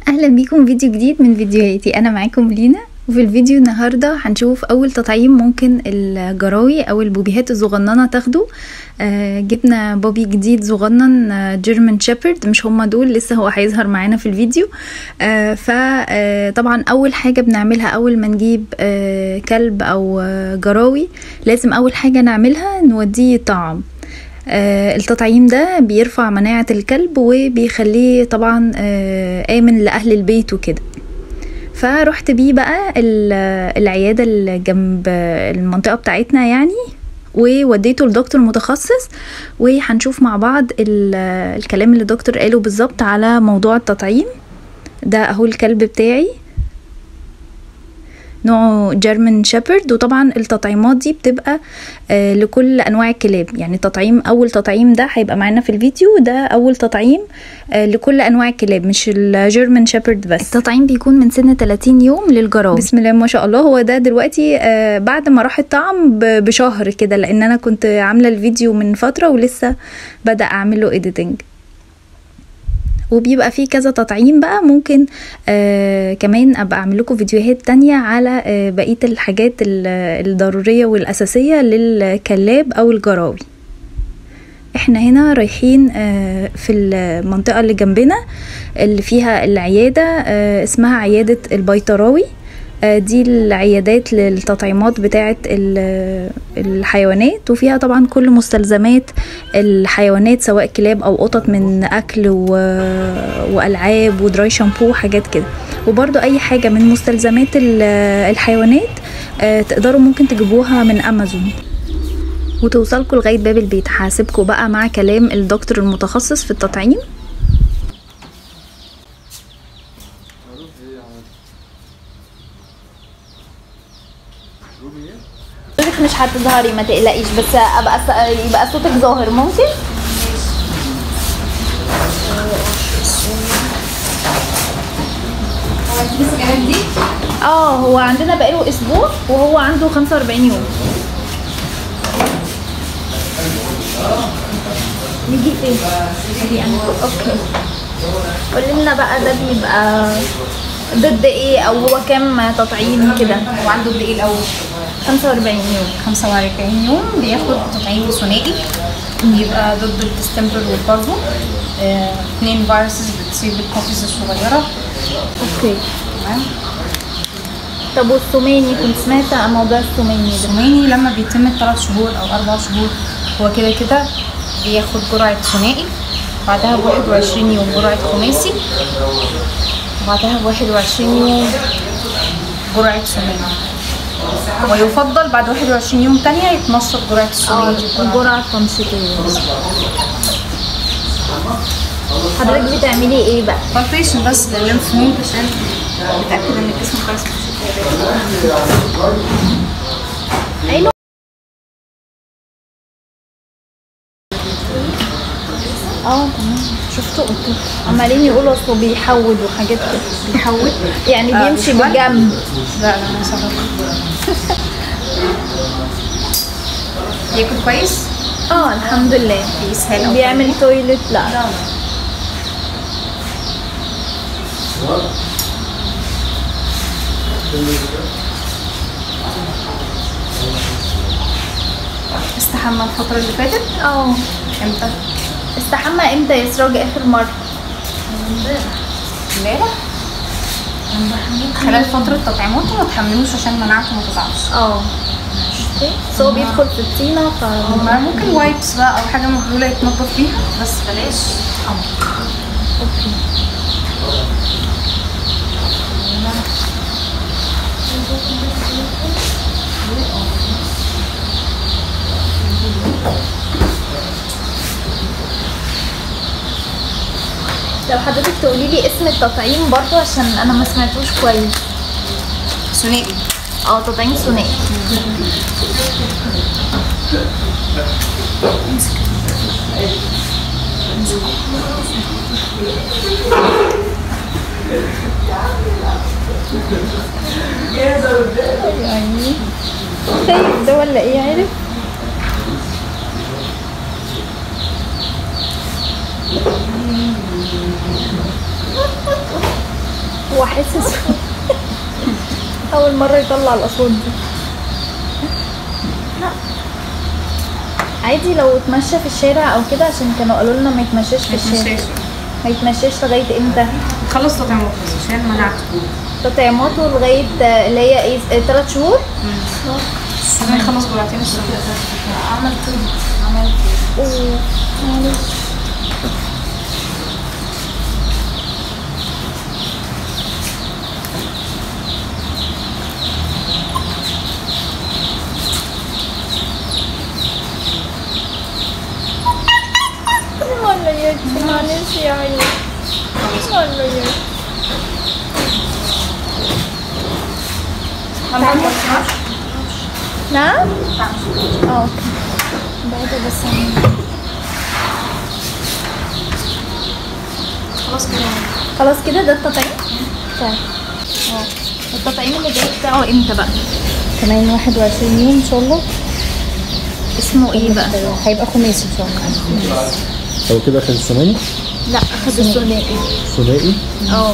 اهلا بيكم فيديو جديد من فيديوهاتي انا معاكم لينا وفي الفيديو النهاردة هنشوف اول تطعيم ممكن الجراوي او البوبيهات الصغننة تاخده آه جبنا بوبي جديد صغنن آه جيرمان شيبرد مش هما دول لسه هو هيظهر معانا في الفيديو آه فطبعا اول حاجة بنعملها اول ما نجيب آه كلب او آه جراوي لازم اول حاجة نعملها نوديه يطعم آه التطعيم ده بيرفع مناعة الكلب وبيخليه طبعا آه آمن لأهل البيت وكده فرحت بيه بقى العيادة اللي جنب المنطقة بتاعتنا يعني ووديته لدكتور متخصص وهنشوف مع بعض الكلام اللي الدكتور قاله بالظبط على موضوع التطعيم ده اهو الكلب بتاعي نوعه جيرمان شيبرد وطبعا التطعيمات دي بتبقى آه لكل انواع الكلاب يعني تطعيم اول تطعيم ده هيبقى معانا في الفيديو ده اول تطعيم آه لكل انواع الكلاب مش الجيرمان شيبرد بس التطعيم بيكون من سن 30 يوم للجراوي بسم الله ما شاء الله هو ده دلوقتي آه بعد ما راح الطعم بشهر كده لان انا كنت عامله الفيديو من فتره ولسه بدا اعمل له اديتنج وبيبقى فيه كذا تطعيم بقى ممكن آه كمان ابقى اعمل لكم فيديوهات تانية على آه بقية الحاجات الضرورية والاساسية للكلاب او الجراوي احنا هنا رايحين آه في المنطقة اللي جنبنا اللي فيها العيادة آه اسمها عيادة البيطراوي دي العيادات للتطعيمات بتاعة الحيوانات وفيها طبعا كل مستلزمات الحيوانات سواء كلاب او قطط من اكل والعاب ودراي شامبو حاجات كده وبرضو اي حاجة من مستلزمات الحيوانات تقدروا ممكن تجيبوها من امازون وتوصلكوا لغاية باب البيت هسيبكوا بقى مع كلام الدكتور المتخصص في التطعيم صوتك مش هتظهري ما تقلقيش بس ابقى س... يبقى صوتك ظاهر ممكن اه هو عندنا بقاله اسبوع وهو عنده 45 يوم نجي فين نجي اوكي قولي لنا بقى ده بيبقى ضد ايه او هو كام تطعيم كده هو عنده قد ايه الاول 45 يوم 45 يوم بياخد تطعيم ثنائي بيبقى ضد الديستمبر والبارفو اثنين آه، فيروسز بتصيب الكوفيز الصغيره اوكي تمام طب والثماني كنت سمعت عن موضوع الثماني ده الثماني لما بيتم ثلاث شهور او اربع شهور هو كده كده بياخد جرعه ثنائي بعدها ب 21 يوم جرعه خماسي وبعدها ب 21 يوم جرعه ثماني ويفضل بعد 21 يوم تانية يتنشط جرعة الثماني الجرعة التنشيطية حضرتك بتعملي ايه بقى؟ بالبيشن بس للليمف نود عشان نتأكد ان الجسم كويس حلو اه تمام شفتوا قلت عمالين يقولوا اصله بيحود وحاجات كده بيحود يعني آه بيمشي بالجنب لا لا ما صدق ياكل كويس؟ اه الحمد لله بيسهل بيعمل تويلت لا لا استحمى الفترة اللي فاتت؟ اه امتى؟ استحمى امتى يا سراج اخر مرة؟ امبارح خلال فترة تطعيماته ما تحملوش عشان مناعته ما تضعفش اه بس هو بيدخل في الطينة ف ممكن وايبس بقى او حاجة مبلولة يتنضف بيها بس بلاش حمر اوكي لو حضرتك تقولي لي اسم التطعيم برضو عشان انا ما سمعتوش كويس ثنائي اه تطعيم ثنائي يعني خايف ده ولا ايه عارف هو حاسس اول مره يطلع الاصوات دي لا عادي لو اتمشى في الشارع او كده عشان كانوا قالوا لنا ما يتمشاش في الشارع ما يتمشاش لغايه امتى خلص تطعيمات بس عشان مناعته تطعيماته لغايه آه، اللي هي ايه 3 شهور لازم يخلص جرعتين الصبح عملت عملت اوه معلش ولا يكفي معلش يا عيني ولا يكفي نعم؟ اه اوكي بعيدة بس عن- خلاص كده خلاص كده ده التطعيم؟ طيب اه التطعيم اللي جاي بتاعه امتى بقى؟ كمان 21 يوم ان شاء الله اسمه ايه بقى؟ هيبقى خماسي ان شاء الله هو كده اخد الثماني لا اخد الثنائي ثنائي اه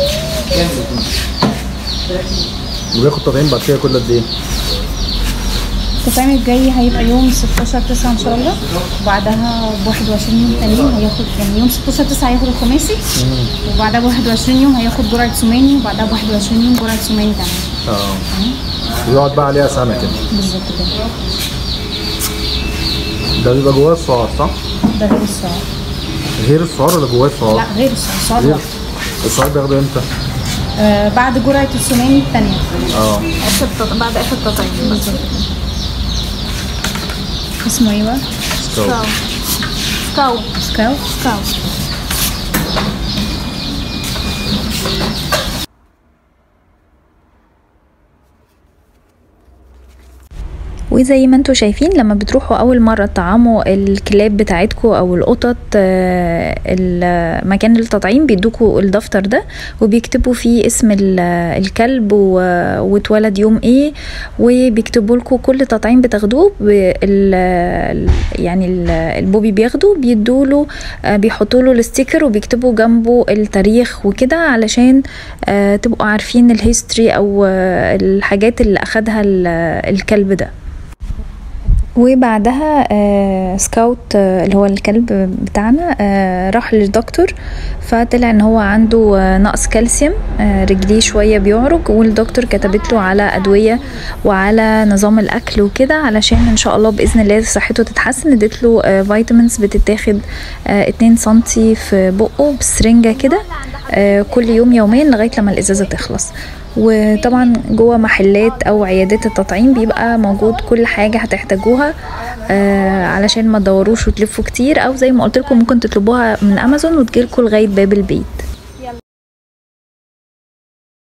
وبياخد تطعيم بعد كده كل قد ايه؟ التطعيم الجاي هيبقى يوم 16 9 ان شاء الله وبعدها ب 21 يوم تانيين هياخد يعني يوم 16 9 هياخد الخماسي وبعدها ب 21 يوم هياخد جرعه سماني وبعدها ب 21 يوم جرعه سماني كمان اه ويقعد بقى عليها سنه كده بالظبط كده ده بيبقى جواه السعار صح؟ ده غير السعر غير السعار ولا جواه السعار؟ لا غير السعر السعر غير لوحده. السعار بياخده امتى؟ آه بعد جرعه السماني الثانيه اه اخر تط- بعد اخر تطعيم بالظبط كده اسمه ايه بقى؟ سكاو سكاو سكاو سكاو وزي ما انتوا شايفين لما بتروحوا اول مرة تطعموا الكلاب بتاعتكم او القطط آه، ال- مكان التطعيم بيدوكوا الدفتر ده وبيكتبوا فيه اسم ال- الكلب و- واتولد يوم ايه وبيكتبوا لكم كل تطعيم بتاخدوه ب- ال- يعني ال- البوبي بياخده بيدوا له بيحطوا له الستيكر وبيكتبوا جنبه التاريخ وكده علشان آه، تبقوا عارفين الهيستوري او آه، الحاجات اللي اخدها ال- الكلب ده وبعدها آه سكاوت آه اللي هو الكلب بتاعنا آه راح للدكتور فطلع ان هو عنده آه نقص كالسيوم آه رجليه شويه بيعرج والدكتور كتبت له على ادويه وعلى نظام الاكل وكده علشان ان شاء الله باذن الله صحته تتحسن اديت له آه فيتامينز بتتاخد آه 2 سنتي في بقه بسرنجه كده آه كل يوم يومين لغايه لما الازازه تخلص وطبعا جوه محلات او عيادات التطعيم بيبقى موجود كل حاجه هتحتاجوها آه علشان ما تدوروش وتلفوا كتير او زي ما قلت لكم ممكن تطلبوها من امازون وتجيلكوا لغايه باب البيت